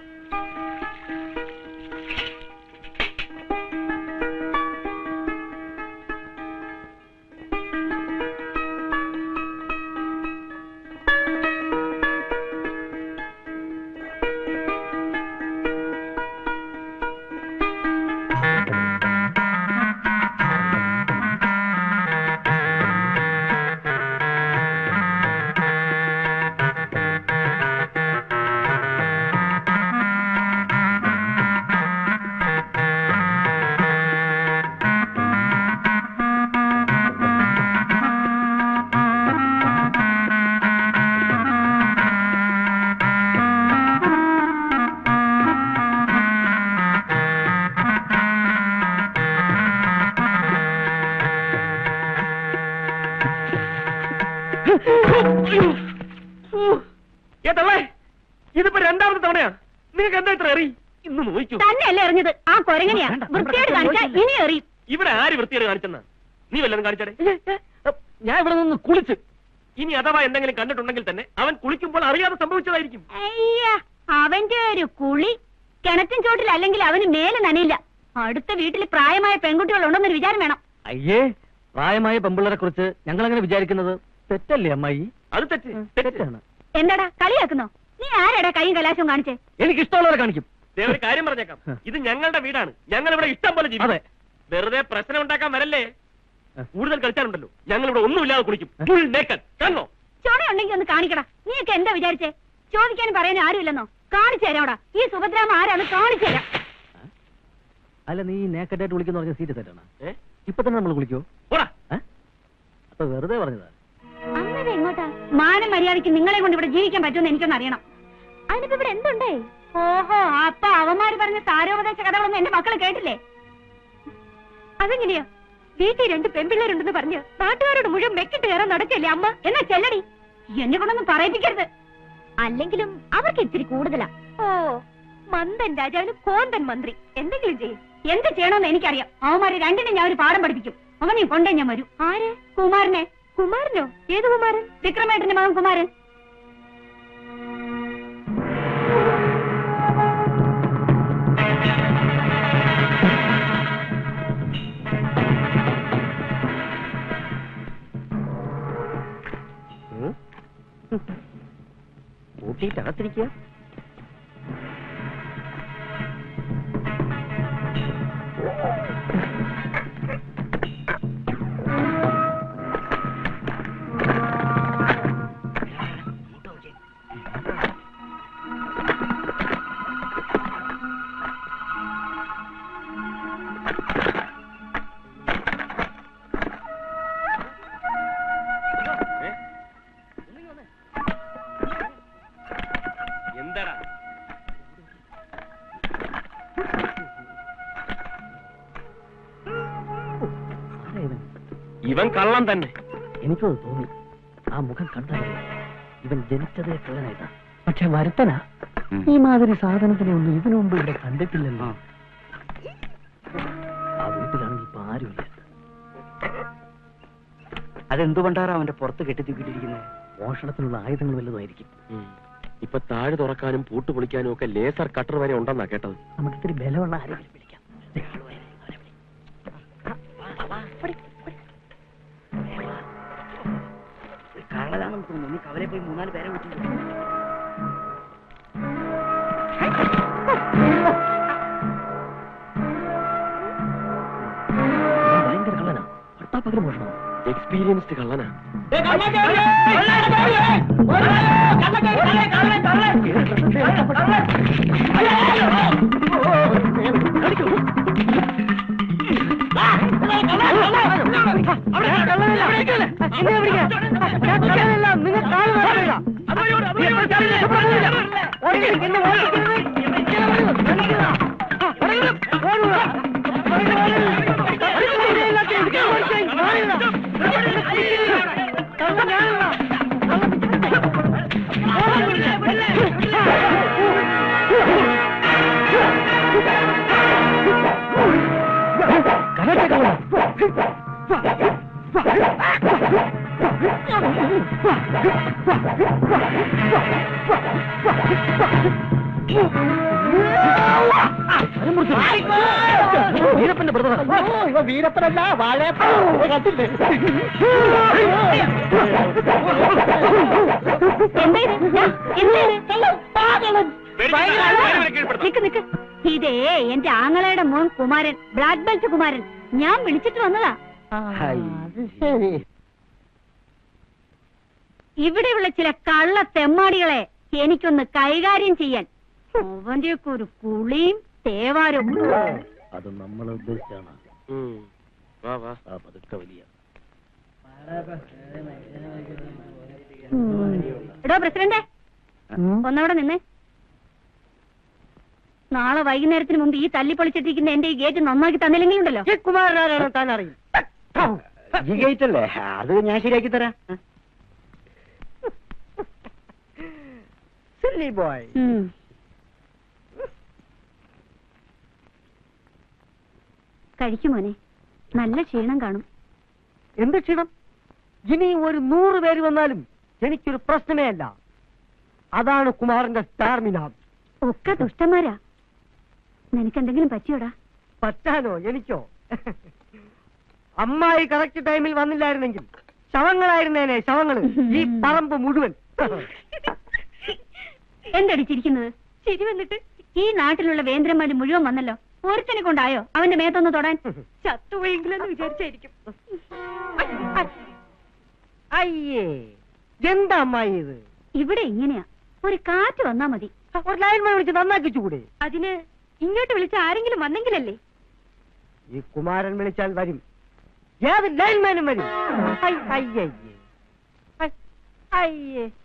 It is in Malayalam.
ഏതല്ലേ ഇതിപ്പോ രണ്ടാമത്തെ തവണയാ നിങ്ങൾക്ക് എന്താ ഇത്ര എറി ഇന്ന് നോക്കൂ തന്നെയല്ലേ എറിഞ്ഞത് ആ കൊരങ്ങനെയാ വൃത്തിയോട് കാണിച്ചാ ഇനി എറിയും ഇവിടെ ആര് വൃത്തിയാണ് കാണിച്ചെന്നാ നീ വല്ലതും കാണിച്ചാടേ ഞാൻ ഇവിടെ നിന്ന് കുളിച്ച് ഇനി അഥവാ എന്തെങ്കിലും കണ്ടിട്ടുണ്ടെങ്കിൽ തന്നെ അവൻ കുളിക്കുമ്പോൾ അറിയാതെ സംഭവിച്ചതായിരിക്കും അയ്യ അവന്റെ ഒരു കുളി കിണറ്റിൻ ചോട്ടിൽ അല്ലെങ്കിൽ അവന് മേലെ നനയില്ല അടുത്ത വീട്ടിൽ പ്രായമായ പെൺകുട്ടികൾ ഉണ്ടെന്നൊരു വിചാരം വേണം അയ്യേ പ്രായമായ പെമ്പിള്ളരെ കുറിച്ച് ഞങ്ങൾ അങ്ങനെ വിചാരിക്കുന്നത് തെറ്റല്ലേ അമ്മായി അത് തെറ്റ് തെറ്റ് തെറ്റാണ് എന്താടാ കളിയാക്കുന്നോ നീ ആരാടാ കൈയും കലാശവും കാണിച്ചേ എനിക്ക് ഇഷ്ടമുള്ളവരെ കാണിക്കും ദേ ഒരു കാര്യം പറഞ്ഞേക്കാം ഇത് ഞങ്ങളുടെ വീടാണ് ഞങ്ങൾ ഇവിടെ ഇഷ്ടം പോലെ ജീവിക്കും അതെ. വെറുതെ പ്രശ്നം ഉണ്ടാക്കാൻ വരല്ലേ ആ. കൂടുതൽ കളിച്ചാലുണ്ടല്ലോ ഞങ്ങൾ ഇവിടെ ഒന്നുമില്ലാതെ കുളിക്കും ഫുൾ നേക്കൻ കാണോ ചോണയുണ്ടെങ്കിൽ ഒന്ന് കാണിക്കടാ നീയൊക്കെ എന്താ വിചാരിച്ചേ ചോദിക്കാനും പറയാനും ആരുമില്ലെന്നോ കാണിച്ചു തരാടാ ഈ സുഭദ്രാമ ആരാന്ന് കാണിച്ചു തരാം അല്ല നീ നേക്കറ്റായിട്ട് വിളിക്കുന്ന പറഞ്ഞ സീറ്റ് തെറ്റാണ് ഏ? ഇപ്പൊ തന്നെ നമ്മൾ കുളിക്കോ പോടാ ഏ? അപ്പൊ വെറുതെ പറഞ്ഞതാ അങ്ങനെ എങ്ങോട്ടാ മാനം മര്യാദയ്ക്ക് നിങ്ങളെ കൊണ്ട് ഇവിടെ ജീവിക്കാൻ പറ്റുമെന്ന് എനിക്കൊന്ന് അറിയണം അതിനിപ്പോ ഇവിടെ എന്തുണ്ടേ ഓഹോ അപ്പൊ അവന്മാര് പറഞ്ഞ സാരോപദേശ കഥകളൊന്നും എന്റെ മക്കള് കേട്ടില്ലേ അതെങ്ങനെയാ വീട്ടിൽ രണ്ട് പെൺപിള്ളേരുണ്ടെന്ന് പറഞ്ഞ് നാട്ടുകാരോട് മുഴുവൻ മെക്കിട്ട് കയറാൻ നടക്കല്ലേ അമ്മ എന്നാ ചെല്ലടി എന്നെ കൊണ്ടൊന്നും പറയിപ്പിക്കരുത് അല്ലെങ്കിലും അവർക്ക് ഇത്തിരി കൂടുതലാ ഓ മന്ദൻ രാജാവിന് കോന്തൻ മന്ത്രി എന്തെങ്കിലും ചെയ്യും എന്ത് ചെയ്യണമെന്ന് എനിക്കറിയാം അവന്മാര് രണ്ടിനെ ഞാൻ ഒരു പാഠം പഠിപ്പിക്കും അവനെ കൊണ്ടേ ഞാൻ വരും ആര് കുമാരനെ കുമാരനോ ഏത് കുമാരൻ വിക്രമേട്ടന്റെ മകൻ കുമാരൻ കൂട്ടിയിട്ട് അകത്തിരിക്കുക എന്താടാ ആരാ ഇവൻ? ഇവൻ കള്ളം തന്നെ എനിക്കത് തോന്നി ആ മുഖം കണ്ടത് ഇവൻ ജനിച്ചതേ കള്ളനായിട്ടാ പക്ഷെ വരുത്തനാ ഈ മാതിരി സാധനത്തിനെ ഒന്നും ഇതിനു മുമ്പ് ഇവിടെ കണ്ടിട്ടില്ലല്ലോ ആ വീട്ടിലാണെങ്കിൽ ഇപ്പൊ ആരുമില്ല അതെന്തുകൊണ്ടാണ് അവന്റെ പുറത്ത് കെട്ടിത്തൂക്കിട്ടിരിക്കുന്നത് മോഷണത്തിനുള്ള ആയുധങ്ങൾ വല്ലതുമായിരിക്കും ഇപ്പൊ താഴ് തുറക്കാനും പൂട്ട് പൊളിക്കാനും ഒക്കെ ലേസർ കട്ടർ വരെ ഉണ്ടെന്നാ കേട്ടത് നമുക്ക് ഇത്തിരി ബലമുള്ള ആരെങ്കിലും വിളിക്കാം കള്ളതാണെന്ന് തോന്നുന്നു നീ കവലെ പോയി മൂന്നാല് പേരെ വിളിച്ചു ഇവൻ ഭയങ്കര കള്ളനാ പട്ടാപ്പകരം മോഷണം എക്സ്പീരിയൻസ്ഡ് കള്ളനാ കള്ളനാ വീരപ്പന്റെ ബ്രദർ വീരപ്പനല്ല വാഴയപ്പൻ കണ്ടില്ലേ എന്താ ഇത്? ദാ, എന്താ ഇത്? പേര് കീഴ്പ്പെടുത്താം നിക്ക് നിക്ക് ഇതേ എന്റെ ആങ്ങളയുടെ മോൻ കുമാരൻ ബ്ലാക്ക് ബെൽറ്റ് കുമാരൻ ഞാൻ വിളിച്ചിട്ട് വന്നതാ അത് ശരി ഇവിടെയുള്ള ചില കള്ള തെമ്മാടികളെ എനിക്കൊന്ന് കൈകാര്യം ചെയ്യാൻ അവന്റെയൊക്കെ ഒരു കുളിയും തേവാരും അത് നമ്മൾ ഉദ്ദേശിച്ചാണ് വാ വാ ആ പതുക്കെ വലിയ ഉം. എടോ പ്രസിഡന്റെ ഒന്നവിടെ നിന്നേ നാളെ വൈകുന്നേരത്തിന് മുമ്പ് ഈ തല്ലിപ്പൊളിച്ചിട്ടിരിക്കുന്ന എന്റെ ഈ ഗേറ്റ് നന്നാക്കി തന്നില്ലെങ്കിലുണ്ടല്ലോ ഈ കുമാരനാരാണ് താൻ അറിയും ഈ ഗേറ്റ് അല്ലേ അത് ഞാൻ ശരിയാക്കി തരാം സില്ലി ബോയ് ഉം. കഴിക്കും മോനെ നല്ല ക്ഷീണം കാണും എന്ത് ക്ഷീണം ഇനി ഒരു നൂറ് പേര് വന്നാലും എനിക്കൊരു പ്രശ്നമേ അല്ല അതാണ് കുമാരന്റെ സ്റ്റാർമിന ഒക്കെ ദുഷ്ടന്മാരാ നിനക്കെന്തെങ്കിലും പറ്റിയോടാ പറ്റാനോ എനിക്കോ അമ്മായി കറക്റ്റ് ടൈമിൽ വന്നില്ലായിരുന്നെങ്കിൽ ശവങ്ങളായിരുന്നേനെ ശവങ്ങള് ഈ പറമ്പ് മുഴുവൻ എന്തടിച്ചിരിക്കുന്നത് ശരി വന്നിട്ട് ഈ നാട്ടിലുള്ള വേന്ദ്രന്മാര് മുഴുവൻ വന്നല്ലോ ഒരുത്തനെ കൊണ്ടായോ അവന്റെ മേത്തൊന്ന് തൊടാൻ ചത്തുപോയെങ്കിലെന്ന് വിചാരിച്ചായിരിക്കും അയ്യേ എന്താ അമ്മായി ഇത് ഇവിടെ ഇങ്ങനെയാ ഒരു കാറ്റ് വന്നാ മതി ഒരു ലൈൻമാൻ വിളിച്ച് നന്നാക്കിച്ചുകൂടെ അതിന് ഇങ്ങോട്ട് വിളിച്ച ആരെങ്കിലും വന്നെങ്കിലല്ലേ ഈ കുമാരൻ വിളിച്ചാൽ വരും ഏത് ലൈൻമാനും വരും ഐ, അയ്യയ്യേ. ഐ, അയ്യേ